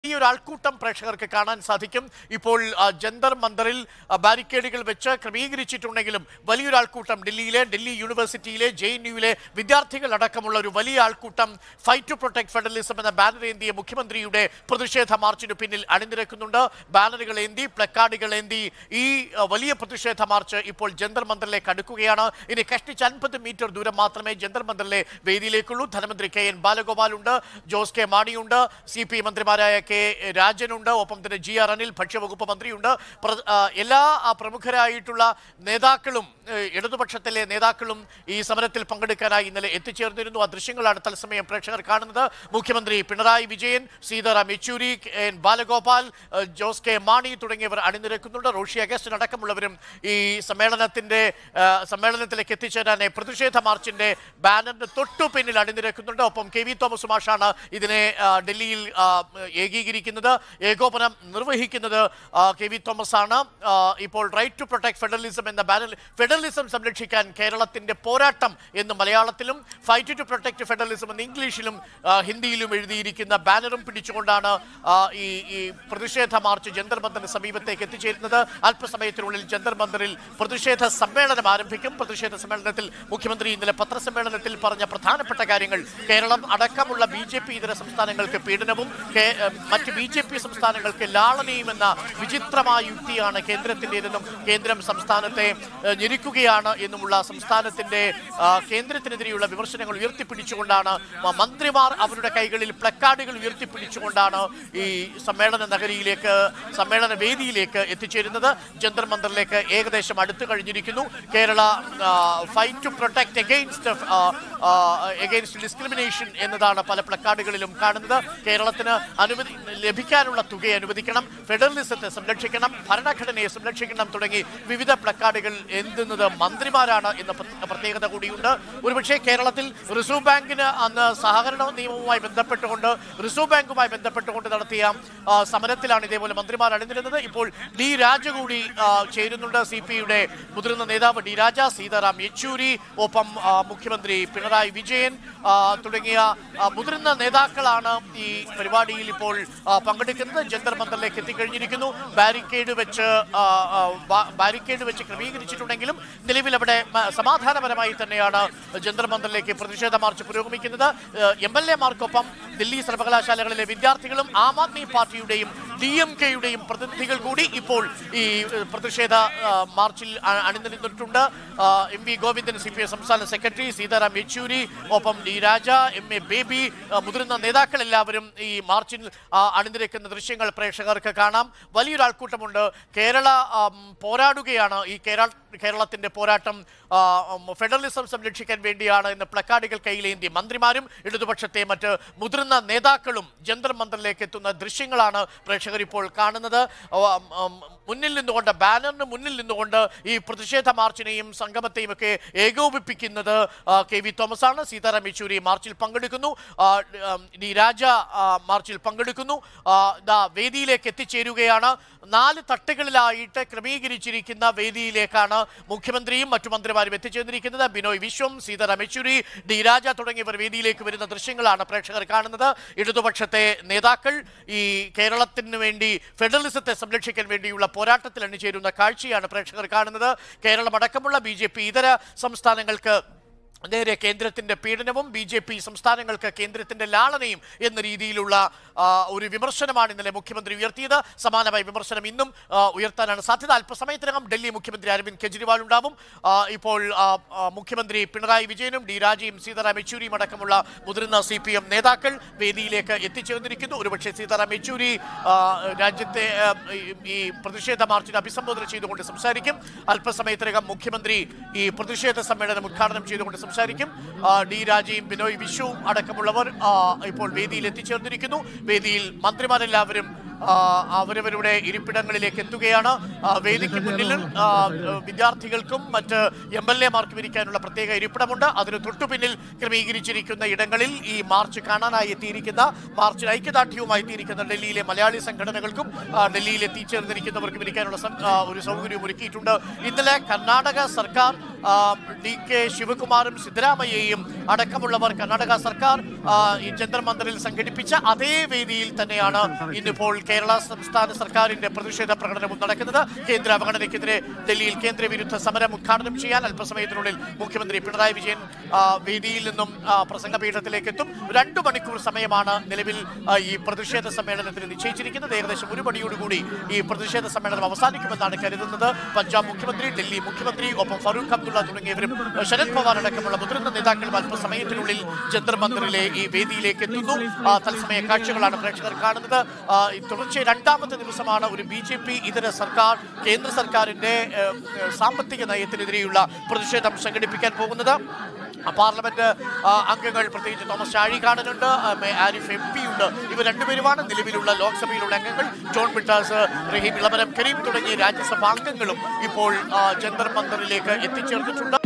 ഈ ഒരു ആൾക്കൂട്ടം പ്രേക്ഷകർക്ക് കാണാൻ സാധിക്കും ഇപ്പോൾ ആ, ജന്തർ മന്ദറിൽ ആ, ബാരിക്കേഡുകൾ വെച്ച് ക്രമീകരിച്ചിട്ടുണ്ടെങ്കിലും വലിയൊരു ആൾക്കൂട്ടം ഡൽഹിയിലെ ഡൽഹി യൂണിവേഴ്സിറ്റിയിലെ ജെ എൻ യുവിലെ വിദ്യാർത്ഥികൾ അടക്കമുള്ള ഒരു വലിയ ആൾക്കൂട്ടം ഫൈറ്റ് ടു പ്രൊട്ടക്ട് ഫെഡറലിസം എന്ന ബാനർ ഏന്തിയ മുഖ്യമന്ത്രിയുടെ പ്രതിഷേധ മാർച്ചിനു പിന്നിൽ അണിനിരക്കുന്നുണ്ട് ബാനറുകൾ ഏന്തി പ്ലക്കാർഡുകൾ ഏന്തി ഈ ആ, വലിയ പ്രതിഷേധ മാർച്ച് ഇപ്പോൾ ജന്തർ മന്ദറിലേക്ക് അടുക്കുകയാണ് ഇനി കഷ്ടിച്ച് അൻപത് മീറ്റർ ദൂരം മാത്രമേ ജന്തർ മന്ദറിലെ വേദിയിലേക്കുള്ളൂ ധനമന്ത്രി കെ എൻ ബാലഗോപാലുണ്ട് ജോസ് കെ മാണിയുണ്ട് സി പി മന്ത്രിമാരായ കെ രാജനുണ്ട് ഒപ്പം തന്നെ ജി ആർ അനിൽ ഭക്ഷ്യവകുപ്പ് മന്ത്രിയുണ്ട് പ്ര- ആ, എല്ലാ ആ, പ്രമുഖരായിട്ടുള്ള നേതാക്കളും ഏ, ഇടതുപക്ഷത്തിലെ നേതാക്കളും ഈ സമരത്തിൽ പങ്കെടുക്കാനായി ഇന്നലെ എത്തിച്ചേർന്നിരുന്നു ആ ദൃശ്യങ്ങളാണ് തത്സമയം പ്രേക്ഷകർ കാണുന്നത് മുഖ്യമന്ത്രി പിണറായി വിജയൻ സീതാറാം യെച്ചൂരി കെ എൻ ബാലഗോപാൽ ഏ, ജോസ് കെ മാണി തുടങ്ങിയവർ അണിനിരക്കുന്നുണ്ട് റോഷി അഗസ്റ്റിൻ അടക്കമുള്ളവരും ഈ സമ്മേളനത്തിന്റെ ആ, സമ്മേളനത്തിലേക്ക് എത്തിച്ചേരാനായി പ്രതിഷേധ മാർച്ചിന്റെ ബാനറിന് തൊട്ടു പിന്നിൽ അണിനിരക്കുന്നുണ്ട് ഒപ്പം കെ വി തോമസ് മാഷാണ് ഇതിനെ ആ, ഡൽഹിയിൽ ആ, ഏകീകരിക്കുന്നത് ഏകോപനം നിർവഹിക്കുന്നത് ആ, കെ വി തോമസ് ആണ് ആ, ഇപ്പോൾ റൈറ്റ് ടു പ്രൊട്ടക്ട് ഫെഡറലിസം എന്ന ബാനർ ഫെഡറലിസം സംരക്ഷിക്കാൻ കേരളത്തിന്റെ പോരാട്ടം എന്ന് മലയാളത്തിലും ഫൈറ്റ് ടു പ്രൊട്ടക്ട് ഫെഡറലിസം എന്ന് ഇംഗ്ലീഷിലും ആ, ഹിന്ദിയിലും എഴുതിയിരിക്കുന്ന ബാനറും പിടിച്ചുകൊണ്ടാണ് ആ, ഈ ഈ പ്രതിഷേധ മാർച്ച് ജന്തർ മന്ദറിന് സമീപത്തേക്ക് എത്തിച്ചേരുന്നത് അല്പസമയത്തിനുള്ളിൽ ജന്തർ മന്ദറിൽ പ്രതിഷേധ സമ്മേളനം ആരംഭിക്കും പ്രതിഷേധ സമ്മേളനത്തിൽ മുഖ്യമന്ത്രി ഇന്നലെ പത്രസമ്മേളനത്തിൽ പറഞ്ഞ പ്രധാനപ്പെട്ട കാര്യങ്ങൾ കേരളം അടക്കമുള്ള ബി ജെ പി ഇതര സംസ്ഥാനങ്ങൾക്ക് പീഡനവും കേ- ഏഹ് മറ്റ് ബി ജെ പി സംസ്ഥാനങ്ങൾക്ക് ലാളനയും എന്ന വിചിത്രമായ യുക്തിയാണ് കേന്ദ്രത്തിൻ്റെതെന്നും കേന്ദ്രം സംസ്ഥാനത്തെ ഏഹ്, ഞെരുക്കുകയാണ് എന്നുമുള്ള സംസ്ഥാനത്തിന്റെ ആ, കേന്ദ്രത്തിനെതിരെയുള്ള വിമർശനങ്ങൾ ഉയർത്തിപ്പിടിച്ചുകൊണ്ടാണ് മ- മന്ത്രിമാർ അവരുടെ കൈകളിൽ പ്ലക്കാർഡുകൾ ഉയർത്തിപ്പിടിച്ചുകൊണ്ടാണ് ഈ സമ്മേളന നഗരിയിലേക്ക് സമ്മേളന വേദിയിലേക്ക് എത്തിച്ചേരുന്നത് ജന്തർ മന്ദറിലേക്ക് ഏകദേശം അടുത്തു കഴിഞ്ഞിരിക്കുന്നു Kerala fight to protect against against discrimination എന്നതാണ് പല പ്ലക്കാർഡുകളിലും കാണുന്നത് കേരളത്തിന് അനുമതി ലഭിക്കാനുള്ള തുക അനുവദിക്കണം ഫെഡറലിസത്തെ സംരക്ഷിക്കണം ഭരണഘടനയെ സംരക്ഷിക്കണം തുടങ്ങി വിവിധ പ്ലക്കാർഡുകൾ എന്തുന്നത് മന്ത്രിമാരാണ് എന്ന പ്ര- പ്രത്യേകത കൂടിയുണ്ട് ഒരുപക്ഷെ കേരളത്തിൽ റിസർവ് ബാങ്കിന് അന്ന് സഹകരണ നിയമവുമായി ബന്ധപ്പെട്ടുകൊണ്ട് റിസർവ് ബാങ്കുമായി ബന്ധപ്പെട്ടുകൊണ്ട് നടത്തിയ ആ, സമരത്തിലാണ് ഇതേപോലെ മന്ത്രിമാർ അണിനിരുന്നത് ഇപ്പോൾ ഡി രാജ കൂടി ആ, ചേരുന്നുണ്ട് സി പി യുടെ മുതിർന്ന നേതാവ് ഡി രാജ സീതാറാം യെച്ചൂരി ഒപ്പം ആ, മുഖ്യമന്ത്രി പിണറായി വിജയൻ ആ, തുടങ്ങിയ ആ, മുതിർന്ന നേതാക്കളാണ് ഈ പരിപാടിയിൽ ഇപ്പോൾ ആ, പങ്കെടുക്കുന്നത് ജന്തർ മന്ദറിലേക്ക് എത്തിക്കഴിഞ്ഞിരിക്കുന്നു ബാരിക്കേഡ് വെച്ച് ആ, ആ, ബാ- ബാരിക്കേഡ് വെച്ച് ക്രമീകരിച്ചിട്ടുണ്ടെങ്കിലും നിലവിൽ അവിടെ മ- സമാധാനപരമായി തന്നെയാണ് ജന്തർ മന്ദറിലേക്ക് പ്രതിഷേധ മാർച്ച് പുരോഗമിക്കുന്നത് എം എൽ എമാർക്കൊപ്പം ദില്ലി സർവകലാശാലകളിലെ വിദ്യാർത്ഥികളും ആം ആദ്മി പാർട്ടിയുടെയും ഡി എം കെയുടെയും പ്രതിനിധികൾ കൂടി ഇപ്പോൾ ഈ ഏഹ്, പ്രതിഷേധ ആ, മാർച്ചിൽ അ- അണിനിരന്നിട്ടുണ്ട് ആ, M V Govindan C P I സംസ്ഥാന സെക്രട്ടറി സീതാറാം യെച്ചൂരി ഒപ്പം D Raja M A Baby ആ, മുതിർന്ന നേതാക്കൾ എല്ലാവരും ഈ മാർച്ചിൽ ആ, അണിനിരക്കുന്ന ദൃശ്യങ്ങൾ പ്രേക്ഷകർക്ക് കാണാം വലിയൊരു ആൾക്കൂട്ടമുണ്ട് കേരള ആം, പോരാടുകയാണ് ഈ കേരള കേരളത്തിന്റെ പോരാട്ടം ആ, ഉം, ഫെഡറലിസം സംരക്ഷിക്കാൻ വേണ്ടിയാണ് എന്ന് പ്ലക്കാർഡുകൾ കയ്യിലേന്തി മന്ത്രിമാരും ഇടതുപക്ഷത്തെ മറ്റ് മുതിർന്ന നേതാക്കളും ജന്തർ മന്ദറിലേക്ക് എത്തുന്ന ദൃശ്യങ്ങളാണ് പ്രേക്ഷകർ ഇപ്പോൾ കാണുന്നത് ആ, ഉം, മുന്നിൽ നിന്നുകൊണ്ട് ബാനറിന് മുന്നിൽ നിന്നുകൊണ്ട് ഈ പ്രതിഷേധ മാർച്ചിനെയും സംഗമത്തെയും ഒക്കെ ഏകോപിപ്പിക്കുന്നത് ആ, കെ വി തോമസ് ആണ് സീതാറാം യെച്ചൂരി മാർച്ചിൽ പങ്കെടുക്കുന്നു ആ, ഉം, ഡി രാജ ആ, മാർച്ചിൽ പങ്കെടുക്കുന്നു ആ, ദാ വേദിയിലേക്ക് എത്തിച്ചേരുകയാണ് നാല് തട്ടുകളിലായിട്ട് ക്രമീകരിച്ചിരിക്കുന്ന വേദിയിലേക്കാണ് മുഖ്യമന്ത്രിയും മറ്റു മന്ത്രിമാരും എത്തിച്ചേർന്നിരിക്കുന്നത് ബിനോയ് വിശ്വം സീതാറാം യെച്ചൂരി ഡി രാജ തുടങ്ങിയവർ വേദിയിലേക്ക് വരുന്ന ദൃശ്യങ്ങളാണ് പ്രേക്ഷകർ കാണുന്നത് ഇടതുപക്ഷത്തെ നേതാക്കൾ ഈ കേരളത്തിന് വേണ്ടി ഫെഡറലിസത്തെ സംരക്ഷിക്കാൻ വേണ്ടിയുള്ള പോരാട്ടത്തിൽ അണിചേരുന്ന കാഴ്ചയാണ് പ്രേക്ഷകർ കാണുന്നത് കേരളം അടക്കമുള്ള ബി ഇതര സംസ്ഥാനങ്ങൾക്ക് നേരെ കേന്ദ്രത്തിന്റെ പീഡനവും ബി ജെ പി സംസ്ഥാനങ്ങൾക്ക് കേന്ദ്രത്തിന്റെ ലാളനയും എന്ന രീതിയിലുള്ള ആ, ഒരു വിമർശനമാണ് ഇന്നലെ മുഖ്യമന്ത്രി ഉയർത്തിയത് സമാനമായ വിമർശനം ഇന്നും ആ, ഉയർത്താനാണ് സാധ്യത അല്പസമയത്തിനകം ഡൽഹി മുഖ്യമന്ത്രി അരവിന്ദ് കെജ്രിവാൾ ഉണ്ടാവും ആ, ഇപ്പോൾ ആ, ആ, മുഖ്യമന്ത്രി പിണറായി വിജയനും ഡി രാജയും സീതാറാം യെച്ചൂരിയും അടക്കമുള്ള മുതിർന്ന സി പി എം നേതാക്കൾ വേദിയിലേക്ക് എത്തിച്ചേർന്നിരിക്കുന്നു ഒരുപക്ഷെ സീതാറാം യെച്ചൂരി ആ, രാജ്യത്തെ ആ, ഈ- ഈ പ്രതിഷേധ മാർച്ചിനെ അഭിസംബോധന ചെയ്തുകൊണ്ട് സംസാരിക്കും അല്പസമയത്തിനകം മുഖ്യമന്ത്രി ഈ പ്രതിഷേധ സമ്മേളനം ഉദ്ഘാടനം ചെയ്തുകൊണ്ട് സംസാരിക്കും ആ, ഡി രാജയും ബിനോയ് വിശ്വവും അടക്കമുള്ളവർ ആ, ഇപ്പോൾ വേദിയിൽ എത്തിച്ചേർന്നിരിക്കുന്നു വേദിയിൽ മന്ത്രിമാരെല്ലാവരും ആ, അവരവരുടെ ഇരിപ്പിടങ്ങളിലേക്ക് എത്തുകയാണ് ആ, വേദിക്ക് മുന്നിൽ ആ, വിദ്യാർത്ഥികൾക്കും മറ്റ് എം എൽ എമാർക്കും ഇരിക്കാനുള്ള പ്രത്യേക ഇരിപ്പിടമുണ്ട് അതിന് തൊട്ടു പിന്നിൽ ക്രമീകരിച്ചിരിക്കുന്ന ഇടങ്ങളിൽ ഈ മാർച്ച് കാണാനായി എത്തിയിരിക്കുന്ന മാർച്ചിൽ ഐക്യദാർഢ്യവുമായി എത്തിയിരിക്കുന്ന ഡൽഹിയിലെ മലയാളി സംഘടനകൾക്കും ആ, ഡൽഹിയിൽ എത്തിച്ചേർന്നിരിക്കുന്നവർക്കും ഇരിക്കാനുള്ള സം- ആ, ഒരു സൗകര്യം ഒരുക്കിയിട്ടുണ്ട് ഇന്നലെ കർണാടക സർക്കാർ ആ, ഡി കെ ശിവകുമാറും സിദ്ധരാമയ്യയും അടക്കമുള്ളവർ കർണാടക സർക്കാർ ആ, ഈ ജന്തർ മന്ദിറിൽ സംഘടിപ്പിച്ച അതേ വേദിയിൽ തന്നെയാണ് ഇന്നിപ്പോൾ കേരള സംസ്ഥാന സർക്കാരിന്റെ പ്രതിഷേധ പ്രകടനവും നടക്കുന്നത് കേന്ദ്ര അവഗണനയ്ക്കെതിരെ ഡൽഹിയിൽ കേന്ദ്ര വിരുദ്ധ സമരം ഉദ്ഘാടനം ചെയ്യാൻ അല്പസമയത്തിനുള്ളിൽ മുഖ്യമന്ത്രി പിണറായി വിജയൻ ആ, വേദിയിൽ നിന്നും ആ, പ്രസംഗപീഠത്തിലേക്ക് എത്തും രണ്ടു മണിക്കൂർ സമയമാണ് നിലവിൽ ആ, ഈ പ്രതിഷേധ സമ്മേളനത്തിന് നിശ്ചയിച്ചിരിക്കുന്നത് ഏകദേശം ഒരു മണിയോടുകൂടി ഈ പ്രതിഷേധ സമ്മേളനം അവസാനിക്കുമെന്നാണ് കരുതുന്നത് പഞ്ചാബ് മുഖ്യമന്ത്രി ഡൽഹി മുഖ്യമന്ത്രി ഒപ്പം ഫറൂഖ് അബ്ദുള്ള തുടങ്ങിയവരും ആ, ശരത് പവാർ അടക്കമുള്ള മുതിർന്ന നേതാക്കളും അല്പസമയത്തിനുള്ളിൽ ജന്തർ മന്ദിറിലെ ഈ വേദിയിലേക്ക് എത്തുന്നു ആ, തത്സമയ കാഴ്ചകളാണ് പ്രേക്ഷകർ കാണുന്നത് ആ, ഈ തുടർച്ചയായി രണ്ടാമത്തെ ദിവസമാണ് ഒരു ബി ജെ പി ഇതര സർക്കാർ കേന്ദ്ര സർക്കാരിന്റെ ഏ, ഏ, സാമ്പത്തിക നയത്തിനെതിരെയുള്ള പ്രതിഷേധം സംഘടിപ്പിക്കാൻ പോകുന്നത് ആ, പാർലമെന്റ് ആ, അംഗങ്ങൾ പ്രത്യേകിച്ച് തോമസ് ചാഴി കാണുന്നുണ്ട് ആ, മെ- ആരിഫ് എം പി ഉണ്ട് ഇവർ രണ്ടുപേരുമാണ് നിലവിലുള്ള ലോക്സഭയിലുള്ള അംഗങ്ങൾ ജോൺ ബിട്ടാസ് റഹീം ഇളമരം കരീം തുടങ്ങിയ രാജ്യസഭാ അംഗങ്ങളും ഇപ്പോൾ ആ, ജന്തർ മന്ദറിലേക്ക് എത്തിച്ചേർന്നിട്ടുണ്ട്